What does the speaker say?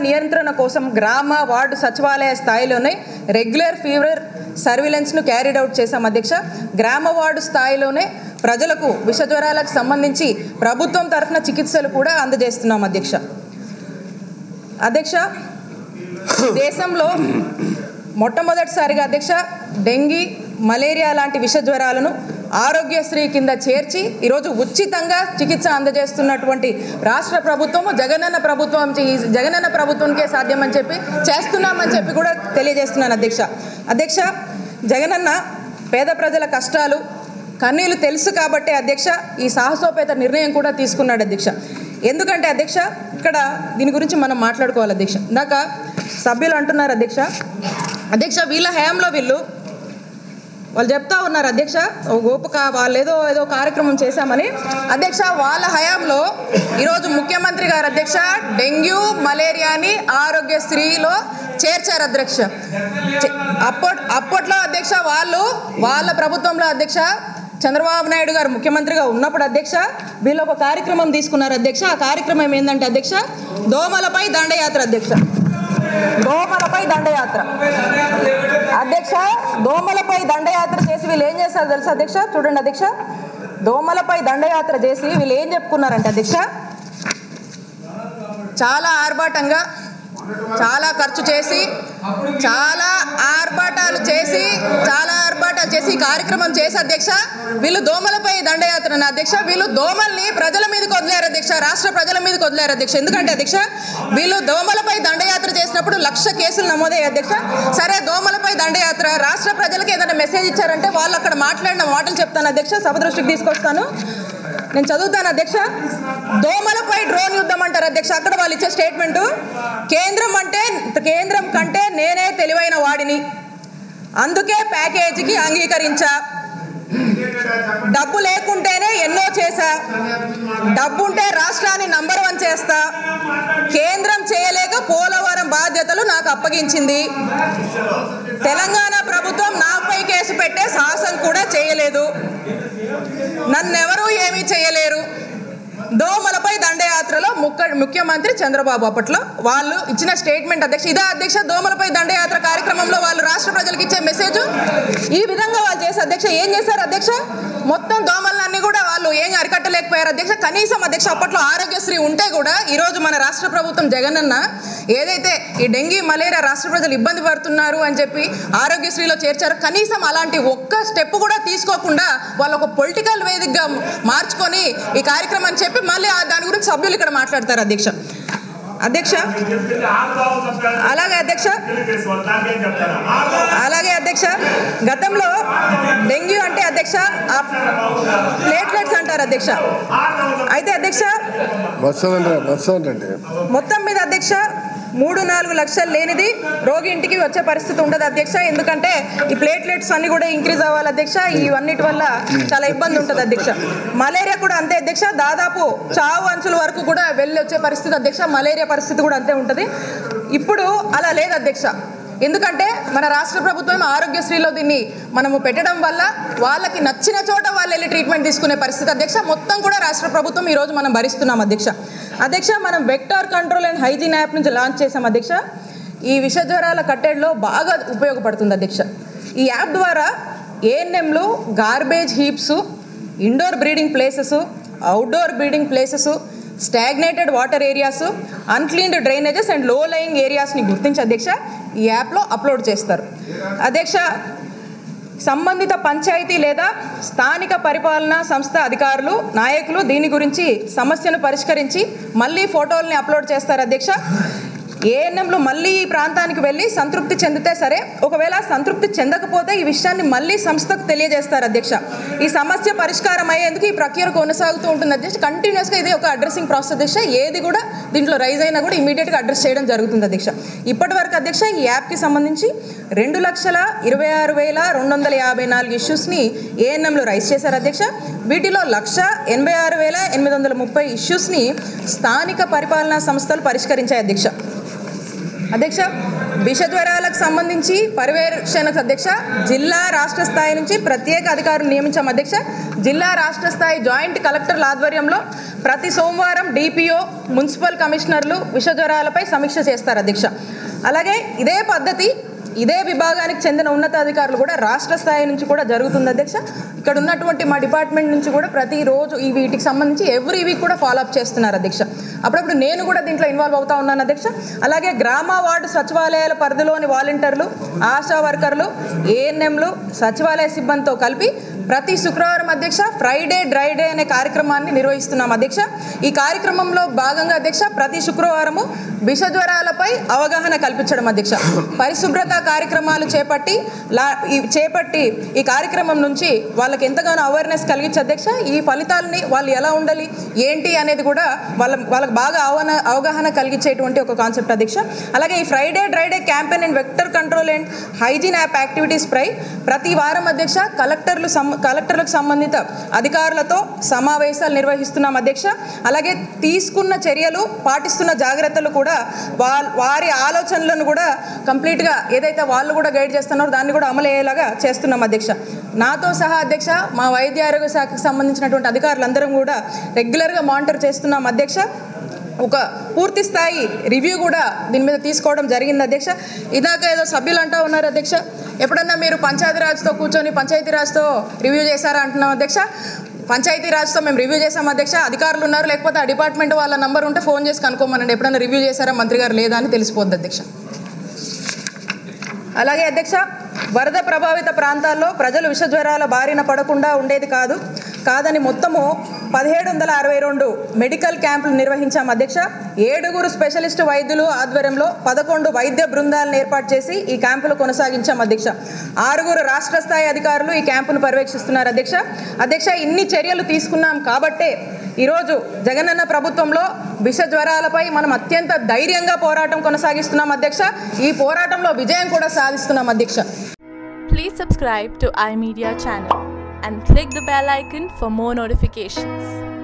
నియంత్రణ కోసం గ్రామ వార్డు సచివాలయ స్థాయిలోనే రెగ్యులర్ ఫీవర్ సర్విలెన్స్ను క్యారీడ్ అవుట్ చేశాం అధ్యక్ష గ్రామ వార్డు స్థాయిలోనే ప్రజలకు విష జ్వరాలకు సంబంధించి ప్రభుత్వం తరఫున చికిత్సలు కూడా అందజేస్తున్నాం అధ్యక్ష అధ్యక్ష దేశంలో మొట్టమొదటిసారిగా అధ్యక్ష డెంగీ మలేరియా లాంటి విష జ్వరాలను ఆరోగ్యశ్రీ కింద చేర్చి ఈరోజు ఉచితంగా చికిత్స అందజేస్తున్నటువంటి రాష్ట్ర ప్రభుత్వము జగనన్న ప్రభుత్వం ఈ జగనన్న ప్రభుత్వంకే సాధ్యమని చెప్పి చేస్తున్నామని చెప్పి కూడా తెలియజేస్తున్నాను అధ్యక్ష అధ్యక్ష జగనన్న పేద ప్రజల కష్టాలు కన్నీళ్ళు తెలుసు కాబట్టి అధ్యక్ష ఈ సాహసోపేత నిర్ణయం కూడా తీసుకున్నాడు అధ్యక్ష ఎందుకంటే అధ్యక్ష ఇక్కడ దీని గురించి మనం మాట్లాడుకోవాలి అధ్యక్ష ఇందాక సభ్యులు అంటున్నారు అధ్యక్ష అధ్యక్ష వీళ్ళ హయాంలో వీళ్ళు వాళ్ళు చెప్తా ఉన్నారు అధ్యక్ష ఓ గోపక వాళ్ళు ఏదో ఏదో కార్యక్రమం చేశామని అధ్యక్ష వాళ్ళ హయాంలో ఈరోజు ముఖ్యమంత్రి గారు అధ్యక్ష డెంగ్యూ మలేరియాని ఆరోగ్యశ్రీలో చేర్చారు అధ్యక్ష చె- అప్పట్ అప్పట్లో అధ్యక్ష వాళ్ళు వాళ్ళ ప్రభుత్వంలో అధ్యక్ష చంద్రబాబు నాయుడు గారు ముఖ్యమంత్రిగా ఉన్నప్పుడు అధ్యక్ష వీళ్ళు ఒక కార్యక్రమం తీసుకున్నారు అధ్యక్ష ఆ కార్యక్రమం ఏంటంటే అధ్యక్ష దోమలపై దండయాత్ర అధ్యక్ష దోమలపై దండయాత్ర అధ్యక్ష దోమలపై దండయాత్ర చేసి వీళ్ళు ఏం చేశారు తెలుసా అధ్యక్ష చూడండి అధ్యక్ష దోమలపై దండయాత్ర చేసి వీళ్ళు ఏం చెప్పుకున్నారంటే అధ్యక్ష చాలా ఆర్భాటంగా చాలా ఖర్చు చేసి చాలా ఆర్భాటాలు చేసి చాలా ఆర్భాటాలు చేసి ఈ కార్యక్రమం చేసి అధ్యక్ష వీళ్ళు దోమలపై దండయాత్ర అధ్యక్ష వీళ్ళు దోమల్ని ప్రజల మీదకి వదిలేరు అధ్యక్ష రాష్ట్ర ప్రజల మీదకి వదిలేరు అధ్యక్ష ఎందుకంటే అధ్యక్ష వీళ్ళు దోమలపై దండయాత్ర చేసినప్పుడు లక్ష కేసులు నమోదయ్యాయి అధ్యక్ష సరే దోమలపై దండయాత్ర రాష్ట్ర ప్రజలకు ఏదైనా మెసేజ్ ఇచ్చారంటే వాళ్ళు అక్కడ మాట్లాడిన మాటలు చెప్తాను అధ్యక్ష సభ దృష్టికి తీసుకొస్తాను నేను చదువుతాను అధ్యక్ష దోమలపై డ్రోన్ యుద్ధం అంటారు అధ్యక్ష అక్కడ వాళ్ళు ఇచ్చే స్టేట్మెంట్ కేంద్రం అంటే కేంద్రం కంటే నేనే తెలివైన వాడిని అందుకే ప్యాకేజీకి అంగీకరించా డబ్బు లేకుంటేనే ఎన్నో చేశా డబ్బుంటే రాష్ట్రాన్ని నంబర్ వన్ చేస్తా కేంద్రం చేయలేక పోలవరం బాధ్యతలు నాకు అప్పగించింది తెలంగాణ ప్రభుత్వం నాపై కేసు పెట్టే సాహసం కూడా చేయలేదు నన్నెవరూ ఏమీ చేయలేరు దోమలపై దండయాత్రలో ముక్క ముఖ్యమంత్రి చంద్రబాబు అప్పట్లో వాళ్ళు ఇచ్చిన స్టేట్మెంట్ అధ్యక్ష ఇదే అధ్యక్ష దోమలపై దండయాత్ర కార్యక్రమంలో వాళ్ళు రాష్ట్ర ప్రజలకు ఇచ్చే మెసేజ్ ఈ విధంగా వాళ్ళు చేసే అధ్యక్ష ఏం చేశారు అధ్యక్ష మొత్తం దోమలన్నీ కూడా వాళ్ళు ఏం అరికట్టలేకపోయారు అధ్యక్ష కనీసం అధ్యక్ష అప్పట్లో ఆరోగ్యశ్రీ ఉంటే కూడా ఈరోజు మన రాష్ట్ర ప్రభుత్వం జగనన్న ఏదైతే ఈ డెంగీ మలేరియా రాష్ట్ర ప్రజలు ఇబ్బంది పడుతున్నారు అని చెప్పి ఆరోగ్యశ్రీలో చేర్చారు కనీసం అలాంటి ఒక్క స్టెప్ కూడా తీసుకోకుండా వాళ్ళు ఒక పొలిటికల్ వేదికగా మార్చుకొని ఈ కార్యక్రమం అని చెప్పి మళ్ళీ ఆ దాని గురించి సభ్యులు ఇక్కడ మాట్లాడతారు అధ్యక్ష అధ్యక్ష అలాగే అధ్యక్ష అలాగే అధ్యక్ష గతంలో డెంగ్యూ అంటే అధ్యక్ష ప్లేట్లెట్స్ అంటారు అధ్యక్ష అయితే అధ్యక్ష వస్తుందండి వస్తుందండి మొత్తం మీద అధ్యక్ష మూడు నాలుగు లక్షలు లేనిది రోగి ఇంటికి వచ్చే పరిస్థితి ఉండదు అధ్యక్ష ఎందుకంటే ఈ ప్లేట్లెట్స్ అన్ని కూడా ఇంక్రీజ్ అవ్వాలి అధ్యక్ష ఇవన్నిటి వల్ల చాలా ఇబ్బంది ఉంటుంది అధ్యక్ష మలేరియా కూడా అంతే అధ్యక్ష దాదాపు చావు అంచుల వరకు కూడా వెళ్ళి వచ్చే పరిస్థితి అధ్యక్ష మలేరియా పరిస్థితి కూడా అంతే ఉంటుంది ఇప్పుడు అలా లేదు అధ్యక్ష ఎందుకంటే మన రాష్ట్ర ప్రభుత్వం ఆరోగ్యశ్రీలో దీన్ని మనము పెట్టడం వల్ల వాళ్ళకి నచ్చిన చోట వాళ్ళు వెళ్ళి ట్రీట్మెంట్ తీసుకునే పరిస్థితి అధ్యక్ష మొత్తం కూడా రాష్ట్ర ప్రభుత్వం ఈరోజు మనం భరిస్తున్నాం అధ్యక్ష అధ్యక్ష మనం vector control and hygiene app నుంచి లాంచ్ చేసాం అధ్యక్ష ఈ విష జ్వరాల కట్టడిలో బాగా ఉపయోగపడుతుంది అధ్యక్ష ఈ యాప్ ద్వారా ఏఎన్ఎంలు garbage heaps indoor breeding places outdoor breeding places stagnated water areas uncleaned drainages and low lying ఏరియాస్ని గుర్తించి అధ్యక్ష ఈ యాప్లో అప్లోడ్ చేస్తారు అధ్యక్ష సంబంధిత పంచాయతీ లేదా స్థానిక పరిపాలనా సంస్థ అధికారులు నాయకులు దీని గురించి సమస్యను పరిష్కరించి మళ్ళీ ఫోటోల్ని అప్లోడ్ చేస్తారు అధ్యక్ష ఏఎన్ఎంలు మళ్ళీ ఈ ప్రాంతానికి వెళ్ళి సంతృప్తి చెందితే సరే ఒకవేళ సంతృప్తి చెందకపోతే ఈ విషయాన్ని మళ్ళీ సంస్థకు తెలియజేస్తారు అధ్యక్ష ఈ సమస్య పరిష్కారం అయ్యేందుకు ఈ ప్రక్రియ కొనసాగుతూ ఉంటుంది అధ్యక్ష కంటిన్యూస్గా ఇది ఒక అడ్రసింగ్ ప్రాసెస్ అధ్యక్ష ఏది కూడా దీంట్లో రైజ్ అయినా కూడా ఇమీడియట్గా అడ్రస్ చేయడం జరుగుతుంది అధ్యక్ష ఇప్పటి వరకు అధ్యక్ష ఈ యాప్కి సంబంధించి రెండు లక్షల ఇరవై ఆరు వేల రెండు వందల యాభై నాలుగు ఇష్యూస్ని ఏఎన్ఎంలు రైజ్ చేశారు అధ్యక్ష వీటిలో లక్ష ఎనభై ఆరు వేల ఎనిమిది వందల ముప్పై ఇష్యూస్ని స్థానిక పరిపాలనా సంస్థలు పరిష్కరించాయి అధ్యక్ష అధ్యక్ష విషజ్వరాలకు సంబంధించి పర్యవేక్షణకు అధ్యక్ష జిల్లా రాష్ట్ర స్థాయి నుంచి ప్రత్యేక అధికారులు నియమించాం అధ్యక్ష జిల్లా రాష్ట్ర స్థాయి జాయింట్ కలెక్టర్ల ఆధ్వర్యంలో ప్రతి సోమవారం డిపిఓ మున్సిపల్ కమిషనర్లు విషజ్వరాలపై సమీక్ష చేస్తారు అధ్యక్ష అలాగే ఇదే పద్ధతి ఇదే విభాగానికి చెందిన ఉన్నతాధికారులు కూడా రాష్ట్ర స్థాయి నుంచి కూడా జరుగుతుంది అధ్యక్ష ఇక్కడ ఉన్నటువంటి మా డిపార్ట్మెంట్ నుంచి కూడా ప్రతిరోజు ఈ వీటికి సంబంధించి ఎవ్రీ వీక్ కూడా ఫాలో అప్ చేస్తున్నారు అధ్యక్ష అప్పుడప్పుడు నేను కూడా దీంట్లో ఇన్వాల్వ్ అవుతా ఉన్నాను అధ్యక్ష అలాగే గ్రామ వార్డు సచివాలయాల పరిధిలోని వాలంటీర్లు ఆశా వర్కర్లు ఏఎన్ఎంలు సచివాలయ సిబ్బందితో కలిపి ప్రతి శుక్రవారం అధ్యక్ష ఫ్రైడే డ్రై డే అనే కార్యక్రమాన్ని నిర్వహిస్తున్నాం అధ్యక్ష ఈ కార్యక్రమంలో భాగంగా అధ్యక్ష ప్రతి శుక్రవారము విషజ్వరాలపై అవగాహన కల్పించడం అధ్యక్ష పరిశుభ్రత కార్యక్రమాలు చేపట్టి లా ఈ చేపట్టి ఈ కార్యక్రమం నుంచి వాళ్ళకి ఎంతగానో అవేర్నెస్ కలిగించి అధ్యక్ష ఈ ఫలితాలని వాళ్ళు ఎలా ఉండాలి ఏంటి అనేది కూడా వాళ్ళ వాళ్ళకి బాగా అవగాహన అవగాహన కలిగించేటువంటి ఒక కాన్సెప్ట్ అధ్యక్ష అలాగే ఈ Friday dry day campaign and vector control and hygiene app activities పై ప్రతి వారం అధ్యక్ష కలెక్టర్లు సం కలెక్టర్లకు సంబంధిత అధికారులతో సమావేశాలు నిర్వహిస్తున్నాం అధ్యక్ష అలాగే తీసుకున్న చర్యలు పాటిస్తున్న జాగ్రత్తలు కూడా వా- వారి ఆలోచనలను కూడా కంప్లీట్గా ఏదైతే వాళ్ళు కూడా గైడ్ చేస్తున్నారో దాన్ని కూడా అమలు అయ్యేలాగా చేస్తున్నాం అధ్యక్ష నాతో సహా అధ్యక్ష మా వైద్య ఆరోగ్య శాఖకు సంబంధించినటువంటి అధికారులందరం కూడా రెగ్యులర్గా మానిటర్ చేస్తున్నాం అధ్యక్ష ఒక పూర్తి స్థాయి రివ్యూ కూడా దీని మీద తీసుకోవడం జరిగింది అధ్యక్ష ఇదాక ఏదో సభ్యులు అంటా ఉన్నారు అధ్యక్ష ఎప్పుడన్నా మీరు పంచాయతీరాజ్తో కూర్చొని పంచాయతీరాజ్తో రివ్యూ చేశారా అంటున్నాం అధ్యక్ష పంచాయతీరాజ్తో మేము రివ్యూ చేసాం అధ్యక్ష అధికారులు ఉన్నారు లేకపోతే ఆ డిపార్ట్మెంట్ వాళ్ళ నంబర్ ఉంటే ఫోన్ చేసి కనుక్కోమనండి ఎప్పుడైనా రివ్యూ చేశారా మంత్రి గారు లేదా అని తెలిసిపోద్ది అధ్యక్ష అలాగే అధ్యక్ష వరద ప్రభావిత ప్రాంతాల్లో ప్రజలు విషజ్వరాల బారిన పడకుండా ఉండేది కాదు కాదని మొత్తము పదిహేడు వందల అరవై రెండు మెడికల్ క్యాంపులు నిర్వహించాం అధ్యక్ష ఏడుగురు స్పెషలిస్ట్ వైద్యులు ఆధ్వర్యంలో పదకొండు వైద్య బృందాలను ఏర్పాటు చేసి ఈ క్యాంపులు కొనసాగించాం అధ్యక్ష ఆరుగురు రాష్ట్ర స్థాయి అధికారులు ఈ క్యాంపును పర్యవేక్షిస్తున్నారు అధ్యక్ష అధ్యక్ష ఇన్ని చర్యలు తీసుకున్నాం కాబట్టే ఈరోజు జగనన్న ప్రభుత్వంలో విష జ్వరాలపై మనం అత్యంత ధైర్యంగా పోరాటం కొనసాగిస్తున్నాం అధ్యక్ష ఈ పోరాటంలో విజయం కూడా సాధిస్తున్నాం అధ్యక్ష Please subscribe to iMedia channel and click the bell icon for more notifications.